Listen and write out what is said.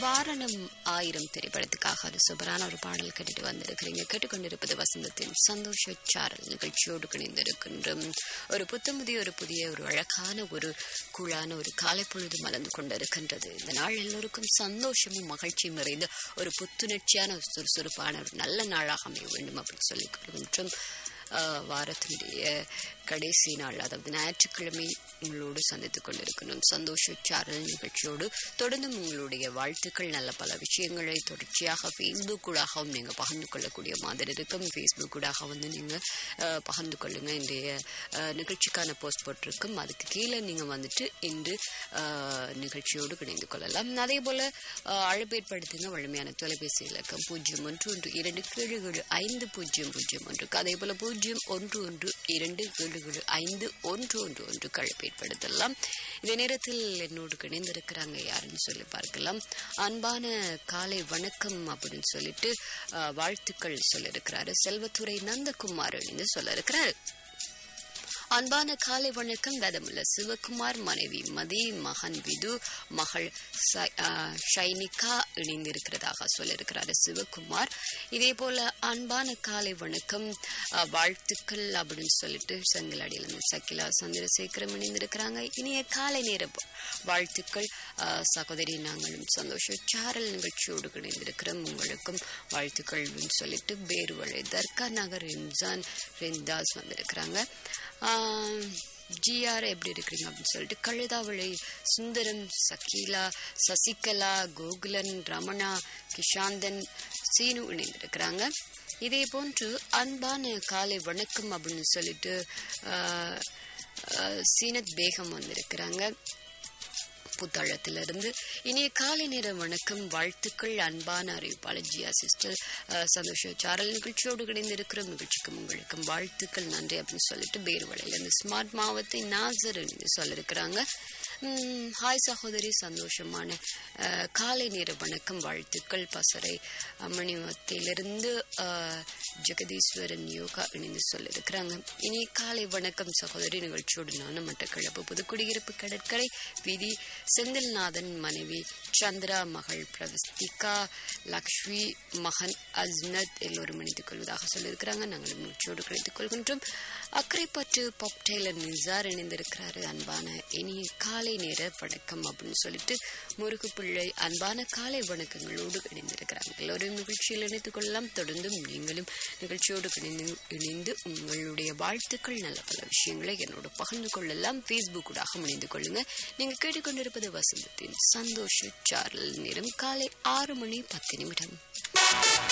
வாரணம் ஆயிரம் திரைப்படத்துக்காக ஒரு சூப்பரான ஒரு பாடல் கேட்டுட்டு வந்திருக்கிறீங்க கேட்டுக்கொண்டிருப்பது வசந்தத்தின் சந்தோஷ சாரல் நிகழ்ச்சியோடு கிணைந்திருக்கின்றோம் ஒரு புத்தமுதிய ஒரு புதிய ஒரு அழகான ஒரு கூழான ஒரு காலை பொழுது மலர்ந்து கொண்டிருக்கின்றது இந்த நாள் எல்லோருக்கும் சந்தோஷமும் மகிழ்ச்சியும் நிறைந்த ஒரு புத்துணர்ச்சியான ஒரு சுறுசுறுப்பான ஒரு நல்ல நாளாக அமைய வேண்டும் அப்படின்னு சொல்லிக் கொள்கின்றோம் ஆஹ் வாரத்தினுடைய கடைசி நாள் அதாவது ஞாயிற்றுக்கிழமை உங்களோடு சந்தித்துக் கொண்டிருக்கணும் சந்தோஷ சாரல் நிகழ்ச்சியோடு தொடர்ந்து உங்களுடைய வாழ்த்துக்கள் நல்ல பல விஷயங்களை தொடர்ச்சியாக ஃபேஸ்புக் ஊடாகவும் நீங்கள் பகிர்ந்து கொள்ளக்கூடிய மாதிரி இருக்கும் ஃபேஸ்புக் ஊடாக வந்து நீங்கள் பகிர்ந்து கொள்ளுங்க இன்றைய ஆஹ் நிகழ்ச்சிக்கான போஸ்ட் போட்டிருக்கும் அதுக்கு கீழே நீங்கள் வந்துட்டு இன்று ஆஹ் நிகழ்ச்சியோடு இணைந்து கொள்ளலாம் அதே போல் அழைப்பேற்படுத்துங்க வலிமையான தொலைபேசி இலக்கம் பூஜ்ஜியம் ஒன்று ஒன்று இரண்டு ஏழு ஏழு ஐந்து பூஜ்ஜியம் பூஜ்ஜியம் ஒன்றுக்கு அதே போல் பூஜ்ஜியம் ஒன்று ஒன்று இரண்டு ஏழு ஏழு ஐந்து ஒன்று ஒன்று ஒன்றுக்கு அழைப்பேற்படுத்தலாம் இந்த நேரத்தில் என்னோடு இணைந்திருக்கிறாங்க யாருன்னு சொல்லி பார்க்கலாம் அன்பான காலை வணக்கம் அப்படின்னு சொல்லிட்டு ஆஹ், வாழ்த்துக்கள் சொல்லியிருக்கிறாரு செல்வத்துறை நந்தகுமார் இணைந்து சொல்ல இருக்கிறாரு அன்பான காலை வணக்கம் வேதமுள்ள சிவகுமார் மனைவி மதி மகன் விது மகள் சை- ஆ, ஷைனிகா இணைந்திருக்கிறதாக சொல்லியிருக்கிறாரு சிவகுமார் இதே போல அன்பான காலை வணக்கம் ஆ, வாழ்த்துக்கள் அப்படின்னு சொல்லிட்டு செங்கலாடியிலிருந்து சக்கிலா சந்திரசேகரம் இணைந்திருக்கிறாங்க இனிய காலை நேர வ- வாழ்த்துக்கள் ஆ, சகோதரி நாங்களும் சந்தோஷ சாரல் நிகழ்ச்சியோடு இணைந்திருக்கிறோம் உங்களுக்கும் வாழ்த்துக்கள் அப்படின்னு சொல்லிட்டு பேருவழை தர்கா நகர் ரிம்சான் ரெந்தாஸ் வந்திருக்கிறாங்க ஜிஆர் எப்படி இருக்கிறீங்க அப்படின்னு சொல்லிட்டு கழுதாவளை சுந்தரம் சக்கீலா சசிகலா கோகுலன் ரமணா கிஷாந்தன் சீனு இணைந்திருக்கிறாங்க இதே போன்று அன்பான காலை வணக்கம் அப்படின்னு சொல்லிட்டு ஆஹ், ஆஹ், சீனத் பேகம் வந்திருக்கிறாங்க புத்தளத்திலிருந்து இனிய காலை நேர வணக்கம் வாழ்த்துக்கள் அன்பான அறிவிப்பாளர் ஜியா சிஸ்டர் அஹ், சந்தோஷ சாரல் நிகழ்ச்சியோடு இணைந்திருக்கிற நிகழ்ச்சிக்கும் உங்களுக்கும் வாழ்த்துக்கள் நன்றி அப்படின்னு சொல்லிட்டு பேர்வளையிலிருந்து ஸ்மார்ட் மாவத்தை நாசர் இணைந்து சொல்லியிருக்கிறாங்க உம், ஹாய் சகோதரி சந்தோஷமான அஹ், காலை நேர வணக்கம் வாழ்த்துக்கள் பசறை அம்மணிவத்திலிருந்து அஹ், ஜெகதீஸ்வரன் யோகா இணைந்து சொல்லியிருக்கிறாங்க இனி காலை வணக்கம் சகோதரி நிகழ்ச்சியோடு நானும் மட்டக்களப்பு புதுக்குடியிருப்பு கடற்கரை வீதி செந்தில்நாதன் மனைவி சந்திரா மகள் பிரவஸ்திகா லக்ஷ்மி மகன் அஸ்னத் எல்லோரும் இணைத்துக் கொள்வதாக சொல்லியிருக்கிறாங்க நாங்களும் நிகழ்ச்சியோடு கிடைத்துக் கொள்கின்றோம் அக்கரைப்பற்று பாப் டெய்லர் நிசார் இணைந்திருக்கிறாரு அன்பான இனிய காலை நேர வணக்கம் அப்படின்னு சொல்லிட்டு முருகு பிள்ளை அன்பான காலை வணக்கங்களோடு இணைந்திருக்கிறாங்க எல்லோரும் நிகழ்ச்சியில் இணைத்துக் கொள்ளலாம் தொடர்ந்தும் நீங்களும் நிகழ்ச்சியோடு இணைந்து இணைந்து உங்களுடைய வாழ்த்துக்கள் நல்ல பல விஷயங்களை என்னோடு பகிர்ந்து கொள்ளலாம் ஃபேஸ்புக் ஊடாக இணைந்து கொள்ளுங்க நீங்க கேட்டுக்கொண்டிருப்பது வசந்தத்தின் சந்தோஷ சாரல் நேரம் காலை ஆறு மணி பத்து நிமிடம்